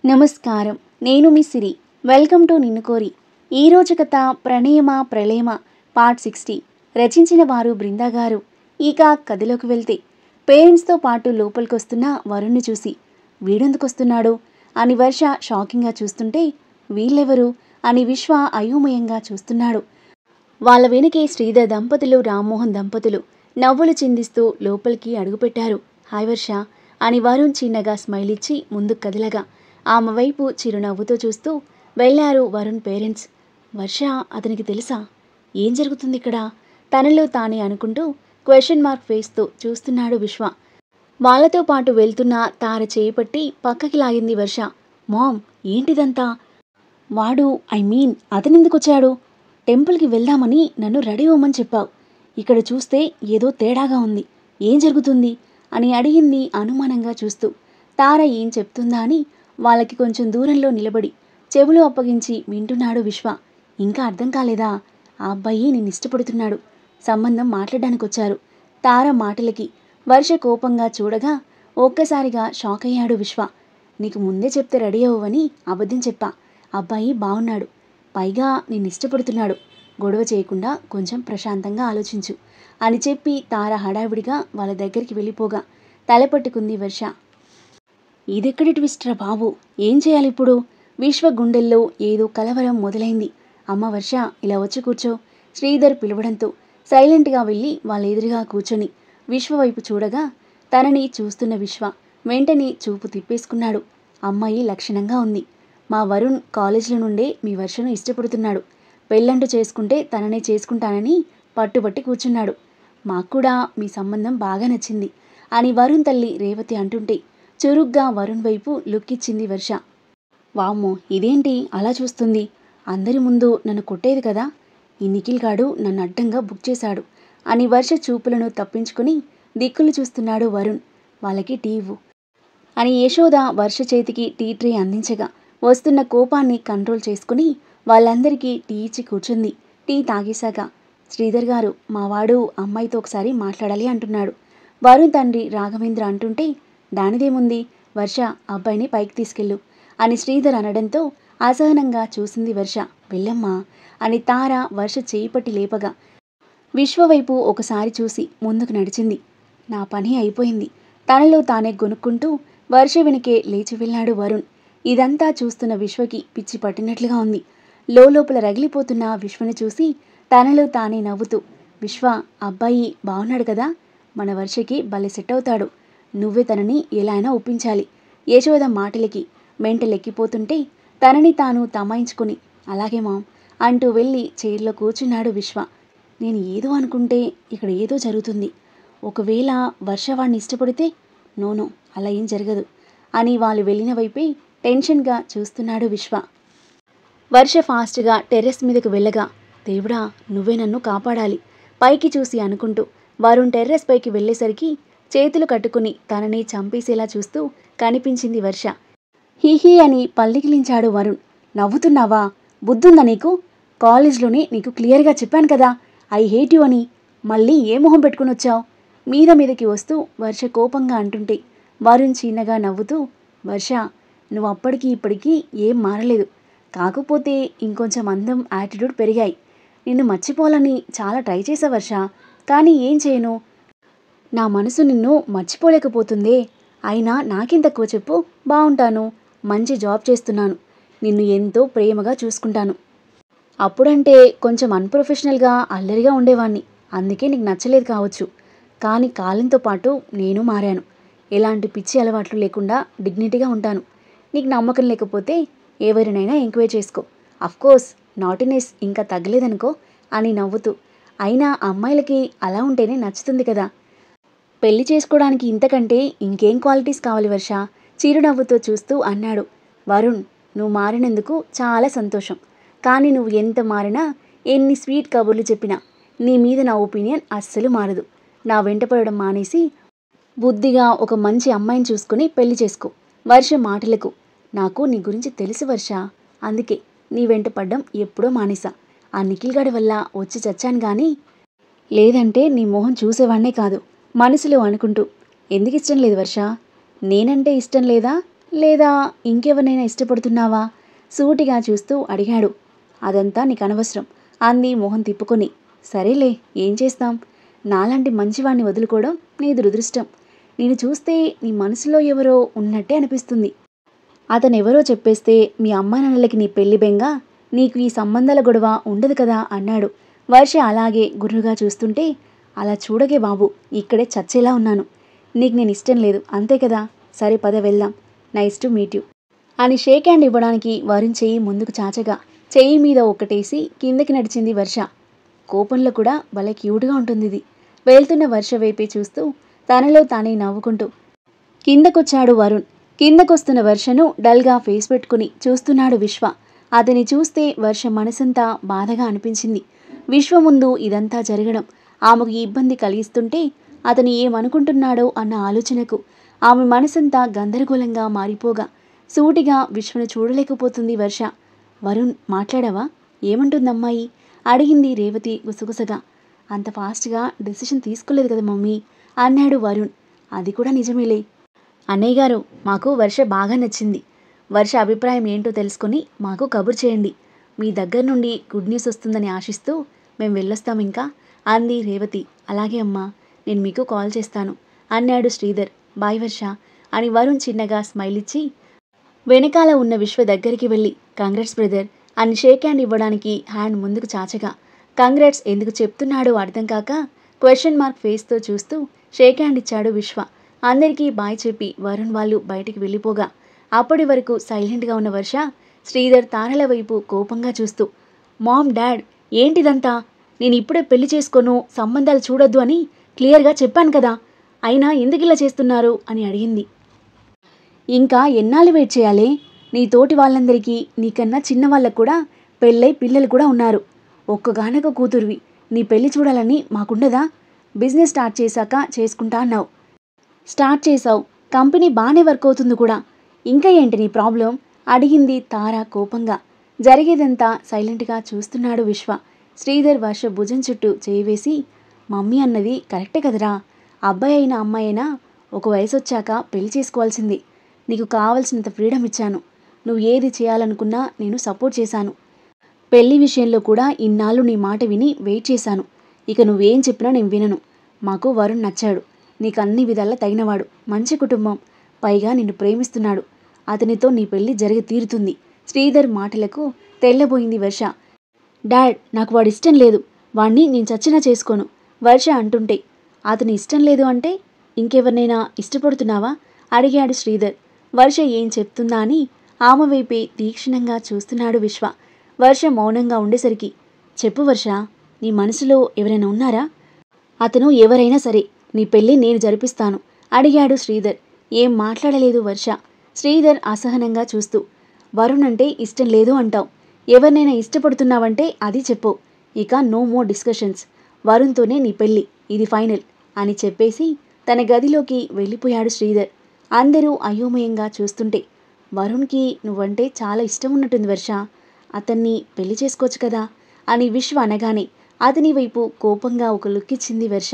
నమస్కారం నేను మీ సిరి welcome to నిన్ను కోరి ఈరోజు కథ ప్రణయమ ప్రళయమ పార్ట్ సిక్స్టీ రచించిన వారు బృందా గారు ఇక కథలోకి వెళ్తే పేరెంట్స్తో పాటు లోపలికొస్తున్న వరుణ్ణి చూసి వీడెందుకొస్తున్నాడు అని వర్ష షాకింగ్గా చూస్తుంటే వీళ్ళెవరు అని విశ్వ అయోమయంగా చూస్తున్నాడు వాళ్ళ వెనుకే శ్రీధర్ దంపతులు రామ్మోహన్ దంపతులు నవ్వులు చిందిస్తూ లోపలికి అడుగుపెట్టారు హాయ్ వర్ష అని వరుణ్ చిన్నగా స్మైల్ ఇచ్చి ముందుకు కదిలగా ఆమె వైపు చిరునవ్వుతో చూస్తూ వెళ్ళారు వరుణ్ పేరెంట్స్ వర్ష అతనికి తెలుసా ఏం జరుగుతుంది ఇక్కడ తనలో తానే అనుకుంటూ క్వశ్చన్ మార్క్ ఫేస్తో చూస్తున్నాడు విశ్వ వాళ్ళతో పాటు వెళ్తున్న తార చేపట్టి పక్కకి లాగింది వర్ష మామ్ ఏంటిదంతా వాడు ఐ మీన్ అతనెందుకొచ్చాడు టెంపుల్కి వెళ్దామని నన్ను రెడీ అవ్వమని చెప్పావు ఇక్కడ చూస్తే ఏదో తేడాగా ఉంది ఏం జరుగుతుంది అని అడిగింది అనుమానంగా చూస్తూ తార ఏం చెప్తుందా అని వాళ్ళకి కొంచెం దూరంలో నిలబడి చెవులు అప్పగించి వింటున్నాడు విశ్వ ఇంకా అర్థం కాలేదా ఆ అబ్బాయి నిన్ను ఇష్టపడుతున్నాడు సంబంధం మాట్లాడడానికి వచ్చారు తార మాటలకి వర్ష కోపంగా చూడగా ఒక్కసారిగా షాక్ అయ్యాడు విశ్వ నీకు ముందే చెప్తే రెడీ అవ్వని అబద్ధం చెప్పా అబ్బాయి బాగున్నాడు పైగా నిన్ను ఇష్టపడుతున్నాడు గొడవ చేయకుండా కొంచెం ప్రశాంతంగా ఆలోచించు అని చెప్పి తార హడావిడిగా వాళ్ళ దగ్గరికి వెళ్ళిపోగా తలపట్టుకుంది వర్ష ఇదెక్కడి ట్విస్ట్రా బాబు ఏం చేయాలి ఇప్పుడు విశ్వ గుండెల్లో ఏదో కలవరం మొదలైంది అమ్మ వర్ష ఇలా వచ్చి కూర్చో శ్రీధర్ పిలవడంతో సైలెంట్గా వెళ్ళి వాళ్ళ ఎదురుగా కూర్చొని విశ్వ వైపు చూడగా తనని చూస్తున్న విశ్వ వెంటనే చూపు తిప్పేసుకున్నాడు అమ్మాయి లక్షణంగా ఉంది మా వరుణ్ కాలేజీలో నుండే మీ వర్షను ఇష్టపడుతున్నాడు పెళ్ళంటూ చేసుకుంటే తననే చేసుకుంటానని పట్టుబట్టి కూర్చున్నాడు మాకు కూడా మీ సంబంధం బాగా నచ్చింది అని వరుణ్ తల్లి రేవతి అంటుంటే చురుగ్గా వరుణ్ వైపు లుక్కిచ్చింది వర్ష వామ్మో ఇదేంటి అలా చూస్తుంది అందరి ముందు నన్ను కొట్టేది కదా ఈ నిఖిల్ గాడు నన్ను అడ్డంగా బుక్ చేశాడు అని వర్ష చూపులను తప్పించుకుని దిక్కులు చూస్తున్నాడు వరుణ్ వాళ్ళకి టీ ఇవ్వు అని యశోద వర్ష చేతికి టీ ట్రే అందించగా వస్తున్న కోపాన్ని కంట్రోల్ చేసుకుని వాళ్ళందరికీ టీ ఇచ్చి కూర్చుంది టీ తాగేశాక శ్రీధర్ గారు మావాడు అమ్మాయితో ఒకసారి మాట్లాడాలి అంటున్నాడు వరుణ్ తండ్రి రాఘవేంద్ర అంటుంటే దానిదేముంది వర్ష అబ్బాయిని పైకి తీసుకెళ్ళు అని శ్రీధర్ అనడంతో అసహనంగా చూసింది వర్ష వెళ్ళమ్మా అని తార వర్ష చేయి పట్టి లేపగా విశ్వవైపు ఒకసారి చూసి ముందుకు నడిచింది నా పని అయిపోయింది తనలో తానే గొనుక్కుంటూ వర్ష వెనుకే లేచి వెళ్ళాడు వరుణ్ ఇదంతా చూస్తున్న విశ్వకి పిచ్చి పట్టినట్లుగా ఉంది లోపల రగిలిపోతున్న విశ్వని చూసి తనలో తానే నవ్వుతూ విశ్వ అబ్బాయి బాగున్నాడు కదా మన వర్షకి భలే సెట్ అవుతాడు నువ్వే తనని ఎలా అయినా ఒప్పించాలి యశోద మాటలకి మెంటలెక్కిపోతుంటే తనని తాను తమాయించుకుని అలాగే మామ్ అంటూ వెళ్ళి చైర్లో కూర్చున్నాడు విశ్వ నేను ఏదో అనుకుంటే ఇక్కడ ఏదో జరుగుతుంది ఒకవేళ వర్ష వాడిని ఇష్టపడితే నోనో అలా ఏం జరగదు అని వాళ్ళు వెళ్ళిన వైపే టెన్షన్గా చూస్తున్నాడు విశ్వ వర్ష ఫాస్ట్గా టెర్రస్ మీదకు వెళ్ళగా దేవుడా నువ్వే నన్ను కాపాడాలి పైకి చూసి అనుకుంటూ వరుణ్ టెర్రస్ పైకి వెళ్ళేసరికి చేతులు కట్టుకుని తనని చంపేసేలా చూస్తూ కనిపించింది వర్ష హీహీ అని పల్లికిలించాడు వరుణ్ నవ్వుతున్నావా బుద్ధుందా నీకు కాలేజ్లోనే నీకు క్లియర్గా చెప్పాను కదా ఐ హేట్ యు అని మళ్ళీ ఏ మొహం పెట్టుకుని వచ్చావు మీద మీదకి వస్తూ వర్ష కోపంగా అంటుంటే వరుణ్ చిన్నగా నవ్వుతూ వర్ష నువ్వు అప్పటికి ఇప్పటికీ ఏం మారలేదు కాకపోతే ఇంకొంచెం అందం యాటిట్యూడ్ పెరిగాయి నిన్ను మర్చిపోవాలని చాలా ట్రై చేసా వర్ష కానీ ఏం చేయను నా మనసు నిన్ను మర్చిపోలేకపోతుందే అయినా నాకేం తక్కువ చెప్పు బాగుంటాను మంచి జాబ్ చేస్తున్నాను నిన్ను ఎంతో ప్రేమగా చూసుకుంటాను అప్పుడంటే కొంచెం అన్ప్రొఫెషనల్గా అల్లరిగా ఉండేవాణ్ణి అందుకే నీకు నచ్చలేదు కావచ్చు కానీ కాలంతో పాటు నేను మారాను ఎలాంటి పిచ్చి అలవాట్లు లేకుండా డిగ్నిటీగా ఉంటాను నీకు నమ్మకం లేకపోతే ఎవరినైనా ఎంక్వైరీ చేసుకో అఫ్కోర్స్ నాటినెస్ ఇంకా తగ్గలేదనుకో అని నవ్వుతూ అయినా అమ్మాయిలకి అలా ఉంటేనే నచ్చుతుంది కదా పెళ్లి చేసుకోవడానికి ఇంతకంటే ఇంకేం క్వాలిటీస్ కావాలి వర్ష చిరునవ్వుతో చూస్తూ అన్నాడు వరుణ్ నువ్వు మారినందుకు చాలా సంతోషం కానీ నువ్వు ఎంత మారినా ఎన్ని స్వీట్ కబుర్లు చెప్పినా నీ మీద నా ఒపీనియన్ అస్సలు మారదు నా వెంట పడడం మానేసి బుద్ధిగా ఒక మంచి అమ్మాయిని చూసుకుని పెళ్లి చేసుకో వర్ష మాటలకు నాకు నీ గురించి తెలుసు వర్ష అందుకే నీ వెంట పడ్డం ఎప్పుడో మానేసా ఆ నిఖిల్ గాడి వల్ల వచ్చి చచ్చాను కానీ లేదంటే నీ మొహం చూసేవాణ్ణే కాదు మనసులో అనుకుంటూ ఎందుకు ఇష్టం లేదు వర్ష నేనంటే ఇష్టం లేదా లేదా ఇంకెవరినైనా ఇష్టపడుతున్నావా సూటిగా చూస్తూ అడిగాడు అదంతా నీకు అనవసరం అంది మొహం తిప్పుకొని సరేలే ఏం చేస్తాం నాలాంటి మంచివాణ్ణి వదులుకోవడం నీ దురదృష్టం నేను చూస్తే నీ మనసులో ఎవరో ఉన్నట్టే అనిపిస్తుంది అతనెవరో చెప్పేస్తే మీ అమ్మా నాన్నలకి నీ పెళ్లి బెంగ నీకు ఈ సంబంధాల గొడవ ఉండదు కదా అన్నాడు వర్ష అలాగే గుర్రుగా చూస్తుంటే అలా చూడగే బాబు ఇక్కడే చచ్చేలా ఉన్నాను నీకు నేను ఇష్టం లేదు అంతే కదా సరే పద వెళ్దాం నైస్ టు మీట్ యు అని షేక్ హ్యాండ్ ఇవ్వడానికి వరుణ్ చెయ్యి ముందుకు చాచగా చెయ్యి మీద ఒక్కటేసి కిందకి నడిచింది వర్ష కోపంలో కూడా భలే క్యూట్గా ఉంటుంది ఇది వెళ్తున్న వర్ష వైపే చూస్తూ తనలో తానే నవ్వుకుంటూ కిందకొచ్చాడు వరుణ్ కిందకొస్తున్న వర్షను డల్గా ఫేస్ పెట్టుకుని చూస్తున్నాడు విశ్వ అతని చూస్తే వర్ష మనసంతా బాధగా అనిపించింది విశ్వ ముందు ఇదంతా జరగడం ఆమెకు ఇబ్బంది కలిగిస్తుంటే అతను ఏమనుకుంటున్నాడో అన్న ఆలోచనకు ఆమె మనసంతా గందరగోళంగా మారిపోగా సూటిగా విశ్వను చూడలేకపోతుంది వర్ష వరుణ్ మాట్లాడావా ఏమంటుందమ్మాయి అడిగింది రేవతి గుసగుసగా అంత ఫాస్ట్గా డెసిషన్ తీసుకోలేదు కదా మమ్మీ అన్నాడు వరుణ్ అది కూడా నిజమేలే అన్నయ్య గారు మాకు వర్ష బాగా నచ్చింది వర్ష అభిప్రాయం ఏంటో తెలుసుకొని మాకు కబుర్ చేయండి మీ దగ్గర నుండి గుడ్ న్యూస్ వస్తుందని ఆశిస్తూ మేము వెళ్ళొస్తాం ఇంకా అంది రేవతి అలాగే అమ్మా నేను మీకు కాల్ చేస్తాను అన్నాడు శ్రీధర్ బాయ్ వర్ష అని వరుణ్ చిన్నగా స్మైల్ ఇచ్చి వెనకాల ఉన్న విశ్వ దగ్గరికి వెళ్ళి కంగ్రాట్స్ బ్రదర్ అని షేక్ హ్యాండ్ ఇవ్వడానికి హ్యాండ్ ముందుకు చాచగా కంగ్రాట్స్ ఎందుకు చెప్తున్నాడో అర్థం కాక క్వశ్చన్ మార్క్ ఫేస్తో చూస్తూ షేక్ హ్యాండ్ ఇచ్చాడు విశ్వ అందరికీ బాయ్ చెప్పి వరుణ్ వాళ్ళు బయటికి వెళ్ళిపోగా అప్పటి వరకు సైలెంట్గా ఉన్న వర్ష శ్రీధర్ తారల వైపు కోపంగా చూస్తూ మామ్ డాడ్ ఏంటిదంతా నేను ఇప్పుడే పెళ్లి చేసుకోను సంబంధాలు చూడొద్దు అని క్లియర్గా చెప్పాను కదా అయినా ఎందుకు ఇలా చేస్తున్నారు అని అడిగింది ఇంకా ఎన్నాళ్ళు వెయిట్ చేయాలి నీ తోటి వాళ్ళందరికీ నీకన్నా చిన్న వాళ్ళకు కూడా పెళ్ళై పిల్లలు కూడా ఉన్నారు ఒక్కగానొక కూతురువి నీ పెళ్లి చూడాలని మాకుండదా బిజినెస్ స్టార్ట్ చేశాక చేసుకుంటా అన్నావు స్టార్ట్ చేసావు కంపెనీ బాగానే వర్క్ అవుతుంది కూడా ఇంకా ఏంటి నీ ప్రాబ్లం అడిగింది తార కోపంగా జరిగేదంతా సైలెంట్గా చూస్తున్నాడు విశ్వ శ్రీధర్ వర్ష భుజం చుట్టూ చేయి వేసి మమ్మీ అన్నది కరెక్టే కదరా అబ్బాయి అయినా అమ్మాయి అయినా ఒక వయసు వచ్చాక పెళ్లి చేసుకోవాల్సింది నీకు కావలసినంత ఫ్రీడమ్ ఇచ్చాను నువ్వు ఏది చేయాలనుకున్నా నేను సపోర్ట్ చేశాను పెళ్లి విషయంలో కూడా ఇన్నాళ్ళు నీ మాట విని వెయిట్ చేశాను ఇక నువ్వేం చెప్పినా నేను వినను మాకు వరుణ్ నచ్చాడు నీకు అన్ని విధాలా తగినవాడు మంచి కుటుంబం పైగా నిన్ను ప్రేమిస్తున్నాడు అతనితో నీ పెళ్లి జరిగి తీరుతుంది శ్రీధర్ మాటలకు తెల్లబోయింది వర్ష డాడ్ నాకు వాడు ఇష్టం లేదు వాణ్ణి నేను చచ్చినా చేసుకోను వర్ష అంటుంటే అతని ఇష్టం లేదు అంటే ఇంకెవరినైనా ఇష్టపడుతున్నావా అడిగాడు శ్రీధర్ వర్ష ఏం చెప్తుందా అని ఆమె వైపే తీక్షణంగా చూస్తున్నాడు విశ్వ వర్ష మౌనంగా ఉండేసరికి చెప్పు వర్ష నీ మనసులో ఎవరైనా ఉన్నారా అతను ఎవరైనా సరే నీ పెళ్ళి నేను జరిపిస్తాను అడిగాడు శ్రీధర్ ఏం మాట్లాడలేదు వర్ష శ్రీధర్ అసహనంగా చూస్తూ వరుణ్ అంటే ఇష్టం లేదు అంటావు ఎవరినైనా ఇష్టపడుతున్నావంటే అది చెప్పు ఇక నో మోర్ డిస్కషన్స్ వరుణ్తోనే నీ పెళ్ళి ఇది ఫైనల్ అని చెప్పేసి తన గదిలోకి వెళ్ళిపోయాడు శ్రీధర్ అందరూ అయోమయంగా చూస్తుంటే వరుణ్కి నువ్వంటే చాలా ఇష్టం ఉన్నట్టుంది వర్ష అతన్ని పెళ్లి చేసుకోవచ్చు కదా అని విశ్వ అనగానే అతని వైపు కోపంగా ఒక లుక్ ఇచ్చింది వర్ష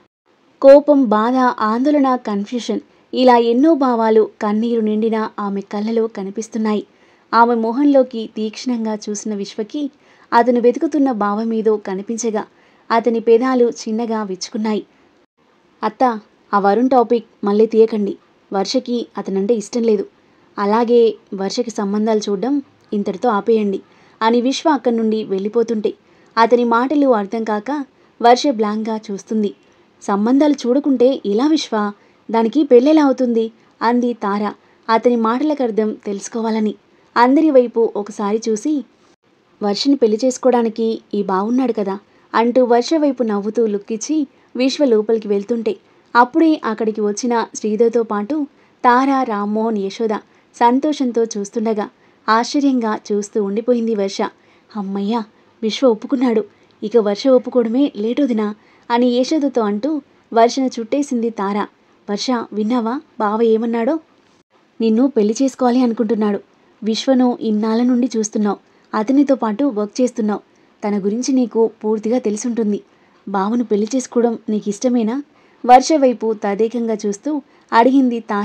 కోపం బాధ ఆందోళన కన్ఫ్యూషన్ ఇలా ఎన్నో భావాలు కన్నీరు నిండిన ఆమె కళ్ళలో కనిపిస్తున్నాయి ఆమె మొహంలోకి తీక్షణంగా చూసిన విశ్వకి అతను వెతుకుతున్న భావమేదో కనిపించగా అతని పెదాలు చిన్నగా విచ్చుకున్నాయి అత్త ఆ వరుణ్ టాపిక్ మళ్ళీ తీయకండి వర్షకి అతనంటే ఇష్టం లేదు అలాగే వర్షకి సంబంధాలు చూడడం ఇంతటితో ఆపేయండి అని విశ్వ అక్కడి నుండి వెళ్ళిపోతుంటే అతని మాటలు అర్థం కాక వర్ష బ్లాంక్గా చూస్తుంది సంబంధాలు చూడకుంటే ఇలా విశ్వ దానికి పెళ్ళెలా అవుతుంది అంది తార అతని మాటలకు అర్థం తెలుసుకోవాలని అందరి వైపు ఒకసారి చూసి వర్షని పెళ్లి చేసుకోవడానికి ఈ బావున్నాడు కదా అంటూ వర్ష వైపు నవ్వుతూ లుక్కిచ్చి విశ్వ లోపలికి వెళ్తుంటే అప్పుడే అక్కడికి వచ్చిన శ్రీధర్తో పాటు తార రామ్మోహన్ యశోద సంతోషంతో చూస్తుండగా ఆశ్చర్యంగా చూస్తూ ఉండిపోయింది వర్ష అమ్మయ్యా విశ్వ ఒప్పుకున్నాడు ఇక వర్ష ఒప్పుకోవడమే లేటోదినా అని యశోదతో అంటూ వర్షను చుట్టేసింది తార వర్ష విన్నావా బావ ఏమన్నాడో నిన్ను పెళ్లి చేసుకోవాలి అనుకుంటున్నాడు విశ్వను ఇన్నాళ్ళ నుండి చూస్తున్నావు అతనితో పాటు వర్క్ చేస్తున్నావు తన గురించి నీకు పూర్తిగా తెలిసుంటుంది బావను పెళ్లి చేసుకోవడం నీకు ఇష్టమేనా వర్ష వైపు తదేకంగా చూస్తూ అడిగింది తార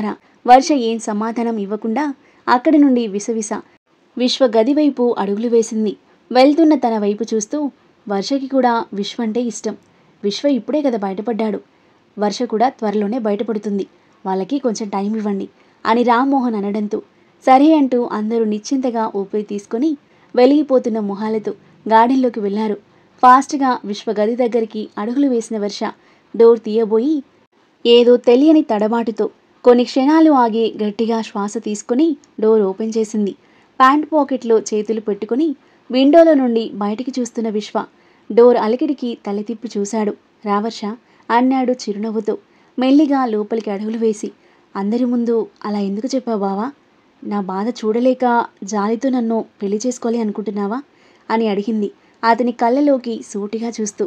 వర్ష ఏం సమాధానం ఇవ్వకుండా అక్కడి నుండి విసవిస విశ్వ గది వైపు అడుగులు వేసింది వెళ్తున్న తన వైపు చూస్తూ వర్షకి కూడా విశ్వ అంటే ఇష్టం విశ్వ ఇప్పుడే కదా బయటపడ్డాడు వర్ష కూడా త్వరలోనే బయటపడుతుంది వాళ్ళకి కొంచెం టైం ఇవ్వండి అని రామ్మోహన్ అనడంతో సరే అంటూ అందరూ నిశ్చింతగా ఊపిరి తీసుకొని వెలిగిపోతున్న మొహాలతో గార్డెన్లోకి వెళ్లారు ఫాస్ట్గా విశ్వ గది దగ్గరికి అడుగులు వేసిన వర్ష డోర్ తీయబోయి ఏదో తెలియని తడబాటుతో కొన్ని క్షణాలు ఆగి గట్టిగా శ్వాస తీసుకుని డోర్ ఓపెన్ చేసింది ప్యాంట్ పాకెట్లో చేతులు పెట్టుకుని విండోలో నుండి బయటికి చూస్తున్న విశ్వ డోర్ అలికిడికి తల తిప్పి చూశాడు రావర్ష అన్నాడు చిరునవ్వుతో మెల్లిగా లోపలికి అడుగులు వేసి అందరి ముందు అలా ఎందుకు చెప్పావు బావా నా బాధ చూడలేక జాలితో నన్ను పెళ్లి చేసుకోవాలి అనుకుంటున్నావా అని అడిగింది అతని కళ్ళలోకి సూటిగా చూస్తూ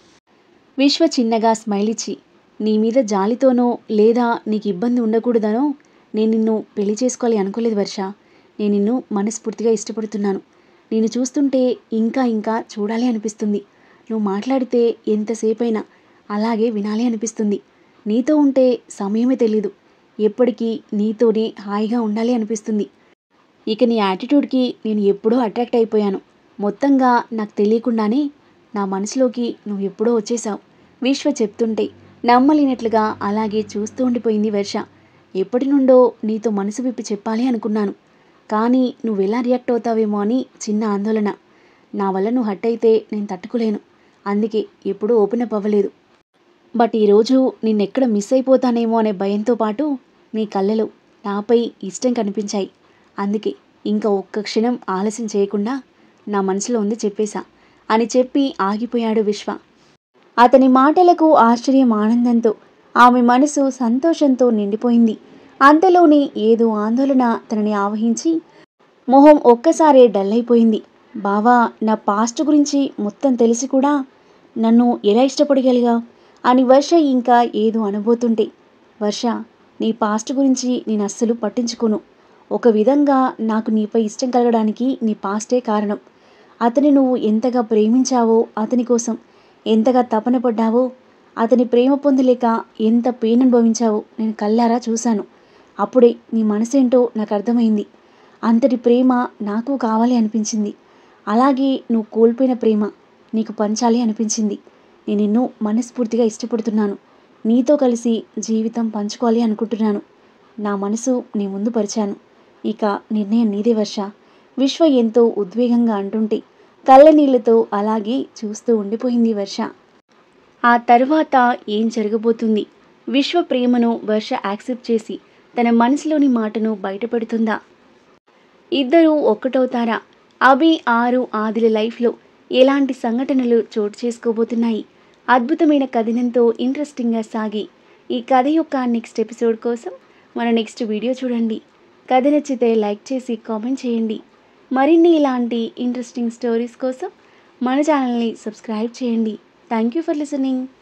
విశ్వ చిన్నగా స్మైల్ ఇచ్చి నీ మీద జాలితోనో లేదా నీకు ఇబ్బంది ఉండకూడదనో నేను నిన్ను పెళ్లి చేసుకోవాలి అనుకోలేదు వర్ష నేను నిన్ను మనస్ఫూర్తిగా ఇష్టపడుతున్నాను నేను చూస్తుంటే ఇంకా ఇంకా చూడాలి అనిపిస్తుంది నువ్వు మాట్లాడితే ఎంతసేపైనా అలాగే వినాలి అనిపిస్తుంది నీతో ఉంటే సమయమే తెలీదు ఎప్పటికీ నీతోనే హాయిగా ఉండాలి అనిపిస్తుంది ఇక నీ యాటిట్యూడ్కి నేను ఎప్పుడో అట్రాక్ట్ అయిపోయాను మొత్తంగా నాకు తెలియకుండానే నా మనసులోకి నువ్వు ఎప్పుడో వచ్చేసావు విశ్వ చెప్తుంటే నమ్మలేనట్లుగా అలాగే చూస్తూ ఉండిపోయింది వర్ష ఎప్పటి నుండో నీతో మనసు విప్పి చెప్పాలి అనుకున్నాను కానీ నువ్వు ఎలా రియాక్ట్ అవుతావేమో అని చిన్న ఆందోళన నా వల్ల నువ్వు హట్ అయితే నేను తట్టుకోలేను అందుకే ఎప్పుడూ ఓపెన్ అప్ అవ్వలేదు బట్ ఈరోజు నిన్నెక్కడ మిస్ అయిపోతానేమో అనే భయంతో పాటు నీ కళ్ళలో నాపై ఇష్టం కనిపించాయి అందుకే ఇంకా ఒక్క క్షణం ఆలస్యం చేయకుండా నా మనసులో ఉంది చెప్పేశా అని చెప్పి ఆగిపోయాడు విశ్వ అతని మాటలకు ఆశ్చర్యం ఆనందంతో ఆమె మనసు సంతోషంతో నిండిపోయింది అంతలోనే ఏదో ఆందోళన తనని ఆవహించి మొహం ఒక్కసారే డల్ అయిపోయింది బావా నా పాస్ట్ గురించి మొత్తం తెలిసి కూడా నన్ను ఎలా ఇష్టపడగలిగా అని వర్ష ఇంకా ఏదో అనబోతుంటే వర్ష నీ పాస్ట్ గురించి నేను అస్సలు పట్టించుకోను ఒక విధంగా నాకు నీపై ఇష్టం కలగడానికి నీ పాస్టే కారణం అతని నువ్వు ఎంతగా ప్రేమించావో అతని కోసం ఎంతగా తపన పడ్డావో అతని ప్రేమ పొందలేక ఎంత పెయిన్ అనుభవించావో నేను కల్లారా చూశాను అప్పుడే నీ మనసేంటో నాకు అర్థమైంది అంతటి ప్రేమ నాకు కావాలి అనిపించింది అలాగే నువ్వు కోల్పోయిన ప్రేమ నీకు పంచాలి అనిపించింది నేను నిన్ను మనస్ఫూర్తిగా ఇష్టపడుతున్నాను నీతో కలిసి జీవితం పంచుకోవాలి అనుకుంటున్నాను నా మనసు నీ ముందు పరిచాను ఇక నిర్ణయం నీదే వర్ష విశ్వ ఎంతో ఉద్వేగంగా అంటుంటే కళ్ళ నీళ్లతో అలాగే చూస్తూ ఉండిపోయింది వర్ష ఆ తరువాత ఏం జరగబోతుంది విశ్వ ప్రేమను వర్ష యాక్సెప్ట్ చేసి తన మనసులోని మాటను బయటపెడుతుందా ఇద్దరూ ఒక్కటవుతారా అభి ఆరు ఆదిల లైఫ్లో ఎలాంటి సంఘటనలు చోటు చేసుకోబోతున్నాయి అద్భుతమైన కథనంతో ఇంట్రెస్టింగ్గా సాగి ఈ కథ యొక్క నెక్స్ట్ ఎపిసోడ్ కోసం మన నెక్స్ట్ వీడియో చూడండి కథ నచ్చితే లైక్ చేసి కామెంట్ చేయండి మరిన్ని ఇలాంటి ఇంట్రెస్టింగ్ స్టోరీస్ కోసం మన ఛానల్ని సబ్స్క్రైబ్ చేయండి థ్యాంక్ యూ ఫర్ లిసనింగ్